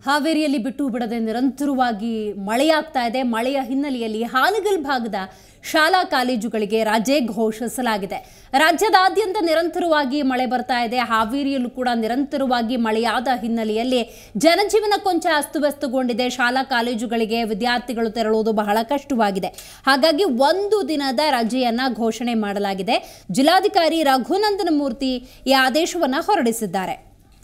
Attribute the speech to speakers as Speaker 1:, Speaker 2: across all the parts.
Speaker 1: ಹಾವೇರಿಯಲ್ಲಿ ಬಿಟ್ಟು ಬಿಡದೆ ನಿರಂತರವಾಗಿ ಮಳೆಯಾಗ್ತಾ ಇದೆ ಮಳೆಯ ಹಿನ್ನೆಲೆಯಲ್ಲಿ ಹಾನಗಲ್ ಭಾಗದ ಶಾಲಾ ಕಾಲೇಜುಗಳಿಗೆ ರಜೆ ಘೋಷಿಸಲಾಗಿದೆ ರಾಜ್ಯದಾದ್ಯಂತ ನಿರಂತರವಾಗಿ ಮಳೆ ಬರ್ತಾ ಇದೆ ಹಾವೇರಿಯಲ್ಲೂ ಕೂಡ ನಿರಂತರವಾಗಿ ಮಳೆಯಾದ ಹಿನ್ನೆಲೆಯಲ್ಲಿ ಜನಜೀವನ ಕೊಂಚ ಅಸ್ತವ್ಯಸ್ತಗೊಂಡಿದೆ ಶಾಲಾ ಕಾಲೇಜುಗಳಿಗೆ ವಿದ್ಯಾರ್ಥಿಗಳು ತೆರಳುವುದು ಬಹಳ ಕಷ್ಟವಾಗಿದೆ ಹಾಗಾಗಿ ಒಂದು ದಿನದ ರಜೆಯನ್ನ ಘೋಷಣೆ ಮಾಡಲಾಗಿದೆ ಜಿಲ್ಲಾಧಿಕಾರಿ ರಘುನಂದನ ಮೂರ್ತಿ ಈ ಆದೇಶವನ್ನ ಹೊರಡಿಸಿದ್ದಾರೆ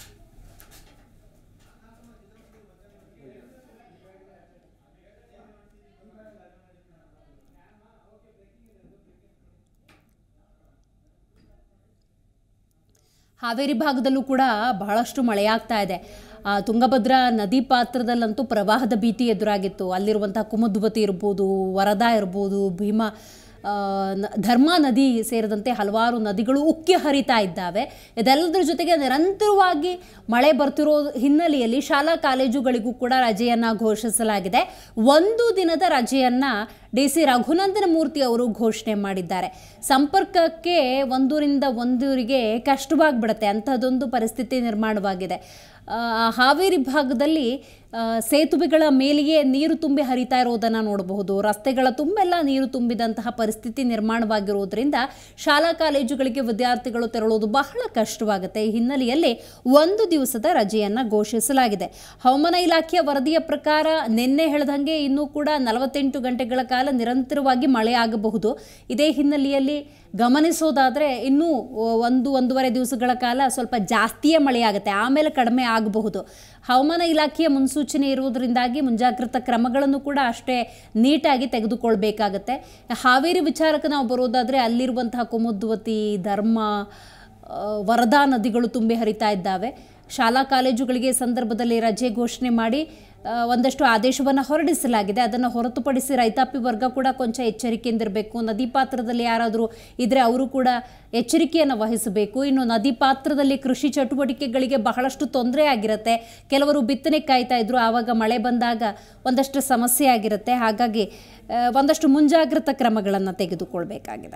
Speaker 1: ಹಾವೇರಿ ಭಾಗದಲ್ಲೂ ಕೂಡ ಬಹಳಷ್ಟು ಮಳೆಯಾಗ್ತಾ ಇದೆ ಆ, ತುಂಗಭದ್ರಾ ನದಿ ಪಾತ್ರದಲ್ಲಂತೂ ಪ್ರವಾಹದ ಭೀತಿ ಎದುರಾಗಿತ್ತು ಅಲ್ಲಿರುವಂಥ ಕುಮುದ್ವತಿ ಇರ್ಬೋದು ವರದಾ ಇರ್ಬೋದು ಭೀಮಾ ಆ, ನ- ಧರ್ಮಾ ನದಿ ಸೇರಿದಂತೆ ಹಲವಾರು ನದಿಗಳು ಉಕ್ಕಿ ಹರಿತಾ ಇದ್ದಾವೆ ಇದೆಲ್ಲದರ ಜೊತೆಗೆ ನಿರಂತರವಾಗಿ ಮಳೆ ಬರ್ತಿರೋ ಹಿನ್ನೆಲೆಯಲ್ಲಿ ಶಾಲಾ ಕಾಲೇಜುಗಳಿಗೂ ಕೂಡ ರಜೆಯನ್ನು ಘೋಷಿಸಲಾಗಿದೆ ಒಂದು ದಿನದ ರಜೆಯನ್ನು ಡಿ ಸಿ ರಘುನಂದನ ಮೂರ್ತಿ ಅವರು ಘೋಷಣೆ ಮಾಡಿದ್ದಾರೆ ಸಂಪರ್ಕಕ್ಕೆ ಒಂದೂರಿಂದ ಒಂದೂರಿಗೆ ಕಷ್ಟವಾಗಿಬಿಡುತ್ತೆ ಅಂಥದ್ದೊಂದು ಪರಿಸ್ಥಿತಿ ನಿರ್ಮಾಣವಾಗಿದೆ ಆ, ಹಾವೇರಿ ಭಾಗದಲ್ಲಿ ಆ, ಸೇತುವೆಗಳ ಮೇಲೆಯೇ ನೀರು ತುಂಬಿ ಹರಿತಾ ಇರೋದನ್ನು ನೋಡಬಹುದು ರಸ್ತೆಗಳ ತುಂಬೆಲ್ಲ ನೀರು ತುಂಬಿದಂತಹ ಪರಿಸ್ಥಿತಿ ನಿರ್ಮಾಣವಾಗಿರೋದ್ರಿಂದ ಶಾಲಾ ಕಾಲೇಜುಗಳಿಗೆ ವಿದ್ಯಾರ್ಥಿಗಳು ತೆರಳೋದು ಬಹಳ ಕಷ್ಟವಾಗುತ್ತೆ ಈ ಹಿನ್ನೆಲೆಯಲ್ಲಿ ಒಂದು ದಿವಸದ ರಜೆಯನ್ನು ಘೋಷಿಸಲಾಗಿದೆ ಹವಾಮಾನ ಇಲಾಖೆಯ ವರದಿಯ ಪ್ರಕಾರ ನಿನ್ನೆ ಹೇಳ್ದಂಗೆ ಇನ್ನೂ ಕೂಡ ನಲವತ್ತೆಂಟು ಗಂಟೆಗಳ ಕಾಲ ನಿರಂತರವಾಗಿ ಮಳೆ ಆಗಬಹುದು ಇದೇ ಹಿನ್ನೆಲೆಯಲ್ಲಿ ಗಮನಿಸೋದಾದರೆ ಇನ್ನೂ ಒಂದು ಒಂದೂವರೆ ದಿವಸಗಳ ಕಾಲ ಸ್ವಲ್ಪ ಜಾಸ್ತಿಯೇ ಮಳೆಯಾಗುತ್ತೆ ಆಮೇಲೆ ಕಡಿಮೆ ಆಗಬಹುದು ಹವಾಮಾನ ಇಲಾಖೆಯ ಮುನ್ಸೂಚನೆ ಇರುವುದರಿಂದಾಗಿ ಮುಂಜಾಗ್ರತಾ ಕ್ರಮಗಳನ್ನು ಕೂಡ ಅಷ್ಟೇ ನೀಟಾಗಿ ತೆಗೆದುಕೊಳ್ಬೇಕಾಗತ್ತೆ ಹಾವೇರಿ ವಿಚಾರಕ್ಕೆ ನಾವು ಬರೋದಾದರೆ ಅಲ್ಲಿರುವಂತಹ ಕುಮುದ್ವತಿ ಧರ್ಮ ಆ, ವರದಾ ನದಿಗಳು ತುಂಬಿ ಹರಿತಾ ಇದ್ದಾವೆ ಶಾಲಾ ಕಾಲೇಜುಗಳಿಗೆ ಈ ಸಂದರ್ಭದಲ್ಲಿ ರಜೆ ಘೋಷಣೆ ಮಾಡಿ ಆ, ಒಂದಷ್ಟು ಆದೇಶವನ್ನು ಹೊರಡಿಸಲಾಗಿದೆ ಅದನ್ನು ಹೊರತುಪಡಿಸಿ ರೈತಾಪಿ ವರ್ಗ ಕೂಡ ಕೊಂಚ ಎಚ್ಚರಿಕೆಯಿಂದಿರಬೇಕು ನದಿ ಪಾತ್ರದಲ್ಲಿ ಯಾರಾದರೂ ಇದ್ದರೆ ಅವರು ಕೂಡ ಎಚ್ಚರಿಕೆಯನ್ನು ವಹಿಸಬೇಕು ಇನ್ನು ನದಿ ಪಾತ್ರದಲ್ಲಿ ಕೃಷಿ ಚಟುವಟಿಕೆಗಳಿಗೆ ಬಹಳಷ್ಟು ತೊಂದರೆ ಆಗಿರುತ್ತೆ ಕೆಲವರು ಬಿತ್ತನೆ ಕಾಯ್ತಾ ಇದ್ರು ಆವಾಗ ಮಳೆ ಬಂದಾಗ ಒಂದಷ್ಟು ಸಮಸ್ಯೆ ಆಗಿರುತ್ತೆ ಹಾಗಾಗಿ ಆ, ಒಂದಷ್ಟು ಮುಂಜಾಗ್ರತಾ ಕ್ರಮಗಳನ್ನು ತೆಗೆದುಕೊಳ್ಬೇಕಾಗಿದೆ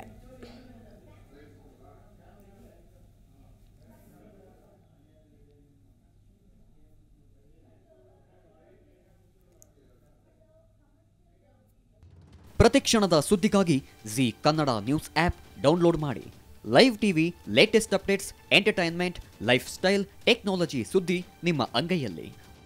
Speaker 2: ಪ್ರತಿಕ್ಷಣದ ಸುದ್ದಿಗಾಗಿ Zee Kannada news app download ಮಾಡಿ live TV latest updates entertainment lifestyle technology ಸುದ್ದಿ ನಿಮ್ಮ ಅಂಗೈಯಲ್ಲಿ